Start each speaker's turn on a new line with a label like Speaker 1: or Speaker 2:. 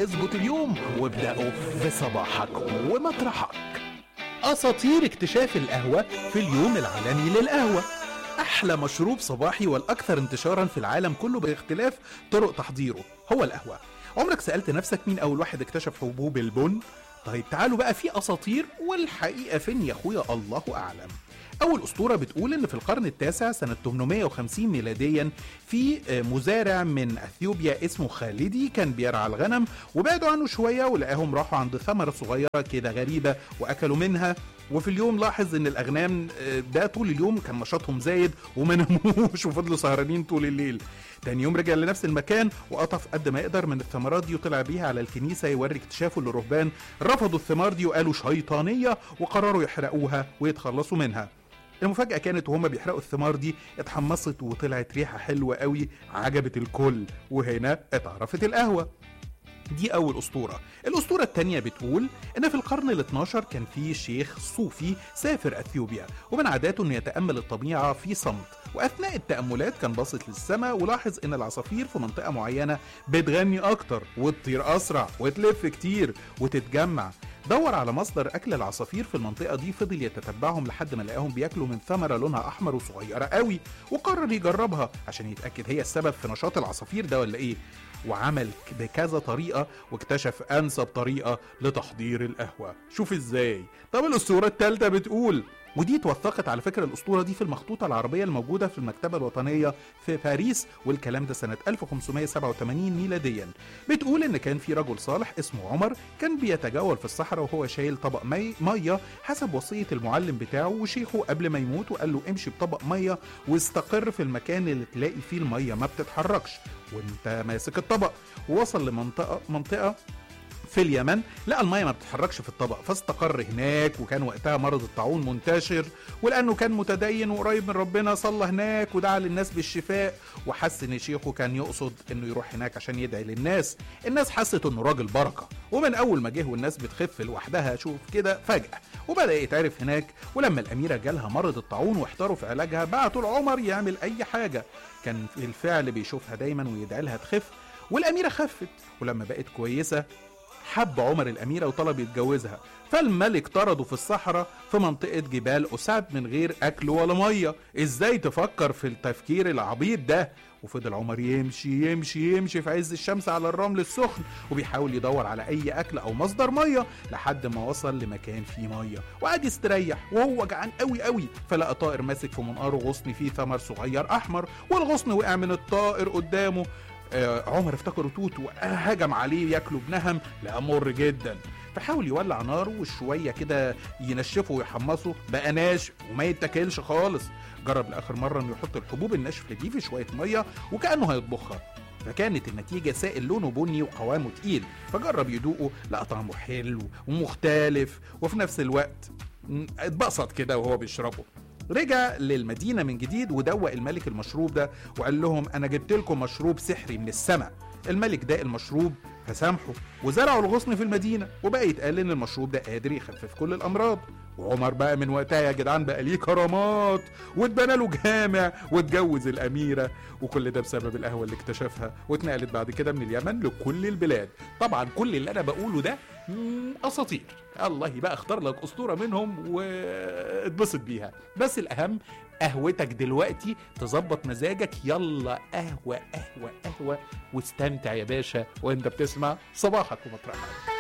Speaker 1: اظبط اليوم وابدأوا في صباحك ومطرحك
Speaker 2: أساطير اكتشاف القهوة في اليوم العالمي للقهوة
Speaker 1: أحلى مشروب صباحي والأكثر انتشارا في العالم كله باختلاف طرق تحضيره هو القهوة عمرك سألت نفسك مين أول واحد اكتشف حبوب البن؟ طيب تعالوا بقى في أساطير والحقيقة فين يا أخويا الله أعلم أول أسطورة بتقول إن في القرن التاسع سنة 850 ميلاديا في مزارع من أثيوبيا اسمه خالدي كان بيرعى الغنم وبعدوا عنه شوية ولقاهم راحوا عند ثمرة صغيرة كده غريبة وأكلوا منها وفي اليوم لاحظ ان الاغنام ده طول اليوم كان نشاطهم زايد وما ناموش وفضلوا سهرانين طول الليل تاني يوم رجع لنفس المكان وقطف قد ما يقدر من الثمرات دي وطلع بيها على الكنيسه يوري اكتشافه للرهبان رفضوا الثمار دي وقالوا شيطانيه وقرروا يحرقوها ويتخلصوا منها المفاجأة كانت وهما بيحرقوا الثمار دي اتحمصت وطلعت ريحة حلوة قوي عجبت الكل وهنا اتعرفت القهوة دي أول أسطورة الأسطورة التانية بتقول إن في القرن ال 12 كان في شيخ صوفي سافر أثيوبيا ومن عاداته إنه يتأمل الطبيعة في صمت وأثناء التأملات كان باصص للسماء ولاحظ إن العصافير في منطقة معينة بتغني أكتر وتطير أسرع وتلف كتير وتتجمع دور على مصدر اكل العصافير في المنطقه دي فضل يتتبعهم لحد ما لقاهم بياكلوا من ثمره لونها احمر وصغيره قوي وقرر يجربها عشان يتاكد هي السبب في نشاط العصافير ده ولا ايه وعمل بكذا طريقة واكتشف أنسب طريقة لتحضير القهوة شوف إزاي طب الأسطورة التالتة بتقول ودي توثقت على فكرة الأسطورة دي في المخطوطة العربية الموجودة في المكتبة الوطنية في باريس والكلام ده سنة 1587 ميلاديا بتقول إن كان في رجل صالح اسمه عمر كان بيتجول في الصحراء وهو شايل طبق مي مية حسب وصية المعلم بتاعه وشيخه قبل ما يموت وقال له امشي بطبق مية واستقر في المكان اللي تلاقي فيه المية ما بتتحركش وانت ماسك الطبق ووصل لمنطقة منطقة في اليمن لقى المية ما بتتحركش في الطبق فاستقر هناك وكان وقتها مرض الطاعون منتشر ولأنه كان متدين وقريب من ربنا صلى هناك ودعا للناس بالشفاء وحس إن شيخه كان يقصد إنه يروح هناك عشان يدعي للناس الناس حست إنه راجل بركة ومن أول ما جه والناس بتخف لوحدها شوف كده فجأة وبدأ يتعرف هناك ولما الأميرة جالها مرض الطاعون واحتاروا في علاجها بعتوا لعمر يعمل أي حاجة كان بالفعل بيشوفها دايما ويدعي لها تخف والأميرة خفت ولما بقت كويسة حب عمر الأميرة وطلب يتجوزها فالملك طرده في الصحراء في منطقة جبال أسعد من غير أكل ولا مية إزاي تفكر في التفكير العبيط ده وفضل عمر يمشي يمشي يمشي في عز الشمس على الرمل السخن وبيحاول يدور على أي أكل أو مصدر مية لحد ما وصل لمكان فيه مية وقعد يستريح وهو جعان قوي قوي فلقى طائر ماسك في منقاره غصن فيه ثمر صغير أحمر والغصن وقع من الطائر قدامه آه عمر افتكره توت وهجم عليه ياكله بنهم لقى مر جدا فحاول يولع ناره وشوية كده ينشفه ويحمصه بقى ناشف وما يتاكلش خالص جرب لآخر مرة انه يحط الحبوب الناشفة دي في شوية مية وكأنه هيطبخها فكانت النتيجة سائل لونه بني وقوامه تقيل فجرب يدوقه لقى طعمه حلو ومختلف وفي نفس الوقت اتبسط كده وهو بيشربه رجع للمدينة من جديد ودوق الملك المشروب ده وقال لهم أنا جبت لكم مشروب سحري من السماء الملك ده المشروب فسامحه وزرعوا الغصن في المدينة وبقى يتقال إن المشروب ده قادر يخفف كل الأمراض وعمر بقى من وقتها يا جدعان بقى ليه كرامات واتبنى له جامع واتجوز الأميرة وكل ده بسبب القهوة اللي اكتشفها واتنقلت بعد كده من اليمن لكل البلاد طبعا كل اللي أنا بقوله ده أساطير الله بقى اختار لك أسطورة منهم واتبسط بيها بس الأهم قهوتك دلوقتي تظبط مزاجك يلا قهوة قهوة قهوة واستمتع يا باشا وانت بتسمع صباحك ومطرحك